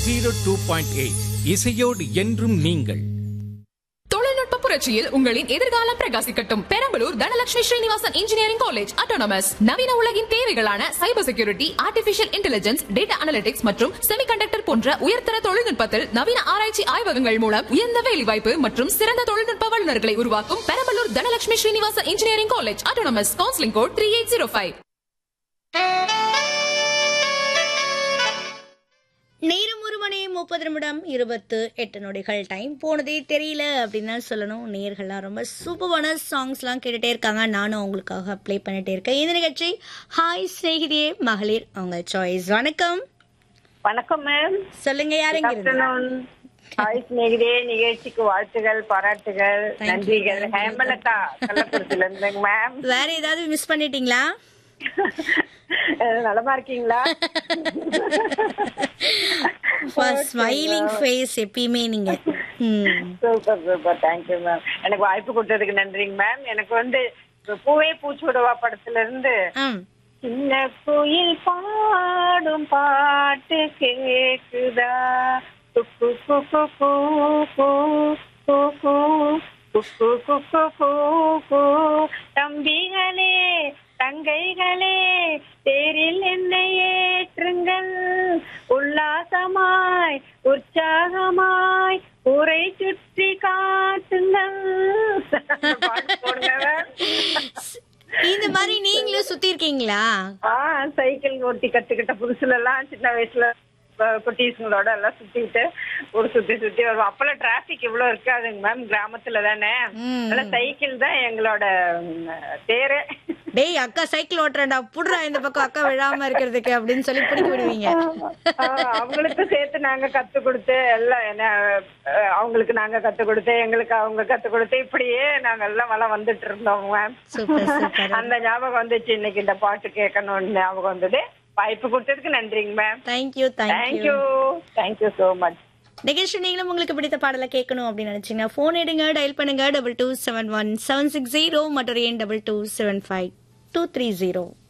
Zero two point eight இசையோடு என்றும் நீங்கள் தொழில்நுட்ப புரட்சியில் உங்களின் எதிர்காலம் பிரகாசிக்கட்டும் Perambalur Dhanalakshmi Srinivasan engineering college autonomous நவீன உலகின் தேவைகளான cyber security artificial intelligence data analytics மற்றும் செமிகண்டக்டர் போன்ற உயர்தர தொழில்நுட்பத்தில் நவீன ஆராய்ச்சி ஆய்வகங்கள் மூலம் உயர்ந்த வேலைவாய்ப்பு மற்றும் சிறந்த தொழில்நுட்ப வல்லுநர்களை உருவாக்கும் Perambalur Dhanalakshmi Srinivasan engineering college autonomous counselling code three eight zero five நேரம் ஒரு மணி முப்பது நிமிடம் இருபத்து எட்டு நொடிகள் டைம் போனதே தெரியல அப்படின்னு தான் சொல்லணும் நேர்கள்லாம் ரொம்ப சூப்பரான சாங்ஸ்லாம் கேட்டுட்டே இருக்காங்க நானும் அவங்களுக்காக ப்ளே பண்ணிட்டே இருக்கேன் இந்த நிகழ்ச்சி ஹாய் சிநேகிதியே மகளிர் அவங்க சாய்ஸ் வணக்கம் வணக்கம் மேம் சொல்லுங்க யாருங்க இருந்து ஆஃப்டர்நூன் ஹாய் ஸ்நேகிதே நிகழ்ச்சிக்கு வாழ்த்துகள் பாராட்டுகள் Thank you, நன்றிகள் thank you. ஹேமலதா கள்ளக்குறிச்சில இருந்துங்க மேம் வேற ஏதாவது மிஸ் பண்ணிட்டீங்களா நலமா இருக்கீங்களா ஸ்மைலிங் ஃபேஸ் எப்பயுமே நீங்க ம் சூப்பர் சூப்பர் தேங்க்யூ மேம் எனக்கு வாய்ப்பு கொடுத்ததுக்கு நன்றிங்க மேம் எனக்கு வந்து பூவே பூச்சூடவா படத்துல இருந்து ம் சின்ன குயில் பாடும் பாட்டு கேக்குதா குக்கு குக்கு கூ கூ கூ கூ குக்கு குக்கு கூ கூ தம்பிகளே தங்கைகளே தேரில் என்னை ஏற்றுங்கள் உல்லாசமாய் உற்சாகமாய் ஊரை சுற்றி காட்டுங்கள் பாட்டு போடுங்க ma'am. இந்த மாதிரி நீங்களும் சுத்தி இருக்கீங்களா ஆ சைக்கிள் ஓட்டி கத்துக்கிட்ட புதுசுல எல்லாம் சின்ன வயசுல அஹ், குட்டீஸுங்களோட எல்லாம் சுத்திட்டு ஒரு சுத்தி சுத்தி வருவோம் அப்பெல்லாம் டிராபிக் இவ்வளவு இருக்காதுங்க மேம் கிராமத்துல தானே ம். அதெல்லாம் சைக்கிள் தான் எங்களோட ம், தேரே டேய் அக்கா சைக்கிள் ஓட்டுறேன்டா புடுறா இந்த பக்கம் அக்கா விழாம இருக்கிறதுக்கு அப்படின்னு சொல்லி பிடிக்க விடுவீங்க ஆ, அவங்களுக்கும் சேர்த்து நாங்க கத்து கொடுத்து எல்லாம் என்ன அஹ், அவங்களுக்கு நாங்க கத்து கொடுத்து எங்களுக்கு அவங்க கத்து கொடுத்து இப்படியே நாங்க எல்லாம் வளம் வந்துட்டு இருந்தோம் மேம் சூப்பர் சூப்பர் அந்த ஞாபகம் வந்துச்சு இன்னைக்கு இந்த பாட்டு கேட்கணும்னு ஞாபகம் வந்தது வாய்ப்பு கொடுத்ததுக்கு நன்றிங்க ma'am thank you thank you thank you thank you so much நிகழ்ச்சி நீங்களும் உங்களுக்கு பிடித்த பாடலை கேட்கணும் அப்படின்னு நினைச்சீங்கன்னா போன் எடுங்க டயல் பண்ணுங்க double two seven one seven six zero மற்றும் எண் double two seven five two three zero